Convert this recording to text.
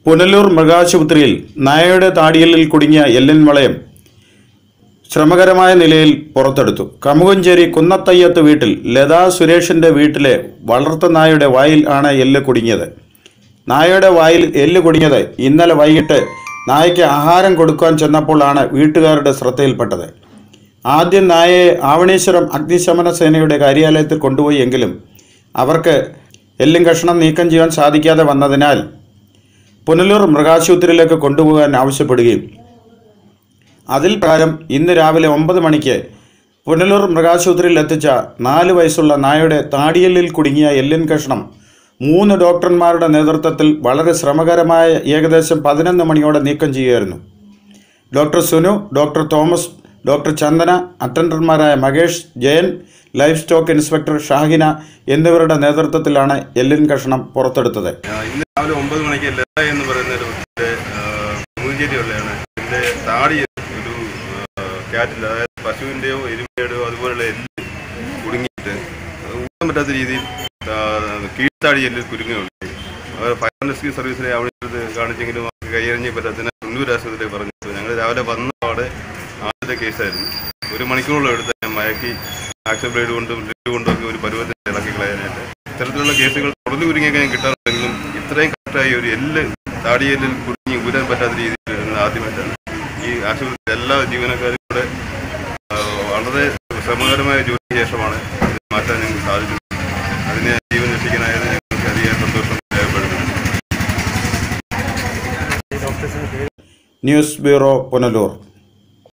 പുനലൂർ മൃഗാശുപത്രിയിൽ നായയുടെ താടിയലിൽ കുടുങ്ങിയ എല്ലിൻ വളയം ശ്രമകരമായ നിലയിൽ പുറത്തെടുത്തു കമുകഞ്ചേരി കുന്നത്തയ്യത്ത് വീട്ടിൽ ലതാ സുരേഷിന്റെ വീട്ടിലെ വളർത്തു നായയുടെ വായിൽ ആണ് എല്ല് കുടുങ്ങിയത് നായയുടെ വായിൽ എല്ല് കുടുങ്ങിയത് ഇന്നലെ വൈകിട്ട് നായയ്ക്ക് ആഹാരം കൊടുക്കാൻ ചെന്നപ്പോഴാണ് വീട്ടുകാരുടെ ശ്രദ്ധയിൽപ്പെട്ടത് ആദ്യം നായയെ ആവണീശ്വരം അഗ്നിശമന സേനയുടെ കാര്യാലയത്തിൽ കൊണ്ടുപോയി എങ്കിലും അവർക്ക് എല്ലും കഷണം നീക്കം ചെയ്യാൻ സാധിക്കാതെ വന്നതിനാൽ പുനലൂർ മൃഗാശുപത്രിയിലേക്ക് കൊണ്ടുപോകാൻ ആവശ്യപ്പെടുകയും അതിൽ പ്രകാരം ഇന്ന് രാവിലെ ഒമ്പത് മണിക്ക് പുനലൂർ മൃഗാശുപത്രിയിൽ എത്തിച്ച നാല് വയസ്സുള്ള നായയുടെ താടിയലിൽ കുടുങ്ങിയ എല്ലിൻ കഷ്ണം മൂന്ന് ഡോക്ടർമാരുടെ നേതൃത്വത്തിൽ വളരെ ശ്രമകരമായ ഏകദേശം പതിനൊന്ന് മണിയോടെ നീക്കം ചെയ്യുകയായിരുന്നു doctor Sunu doctor Thomas doctor Chandana അറ്റൻഡർമാരായ Makesh Jayan life stock inspector Shahina എന്നിവരുടെ നേതൃത്വത്തിലാണ് എല്ലിൻ കഷ്ണം പുറത്തെടുത്തത് ആ, ഇന്ന് രാവിലെ ഒമ്പത് മണിക്ക് ലത എന്ന് പറയുന്ന ഒരു മൂഞ്ചേരി ഉള്ളതാണ് ഇതിന്റെ താടി ഒരു ക്യാറ്റിൽ അതായത് പശുവിന്റെയോ എരുമയുടെയോ അതുപോലുള്ള എല്ല് കുടുങ്ങിയിട്ട് അത് ഊട്ടാൻ പറ്റാത്ത രീതിയിൽ ആ, കീഴ്ത്താടി എല്ലിൽ കുരുങ്ങുകയുണ്ടായി അവർ ഫയർ ആൻഡ് റെസ്ക്യൂ സർവീസിനെ അവിടെ ഇത് കാണിച്ചെങ്കിലും അവർക്ക് കൈയറിഞ്ഞ് പറ്റാത്തതിന് ഉന്നൂർ ആശുപത്രി പറഞ്ഞു ഞങ്ങൾ രാവിലെ വന്ന അവിടെ ആദ്യത്തെ കേസായിരുന്നു ഒരു മണിക്കൂറോളം എടുത്ത് ഞാൻ മയക്കി ആക്ഷൻ ബ്ലേഡ് കൊണ്ടും ബ്ലേഡ് കൊണ്ടും ഒക്കെ ഒരു പരുവത്തിൽ ഇളക്കി കളയാനായിട്ട് ഇത്തരത്തിലുള്ള കേസുകൾ തുടർന്ന് കുരുങ്ങിയൊക്കെ ഞാൻ കിട്ടാറുണ്ടെങ്കിലും ഇത്രയും കറക്റ്റായി ഒരു എല്ല് താടിയെല്ലിൽ കുടുങ്ങി ഊരാൻ പറ്റാത്ത രീതിയിൽ വരുന്നത് ആദ്യമായിട്ടാണ് ഈ ആശുപത്രി എല്ലാ ജീവനക്കാരും കൂടെ ആ, വളരെ ശ്രമകരമായ ജോലിക്ക് ശേഷമാണ് ഇത് മാറ്റാൻ ഞങ്ങൾക്ക് സാധിച്ചത് അതിനെ ജീവൻ രക്ഷിക്കാനായത് ഞങ്ങൾക്ക് അധികം സന്തോഷം രേഖപ്പെടുത്തുന്നു ന്യൂസ് ബ്യൂറോ പുനലൂർ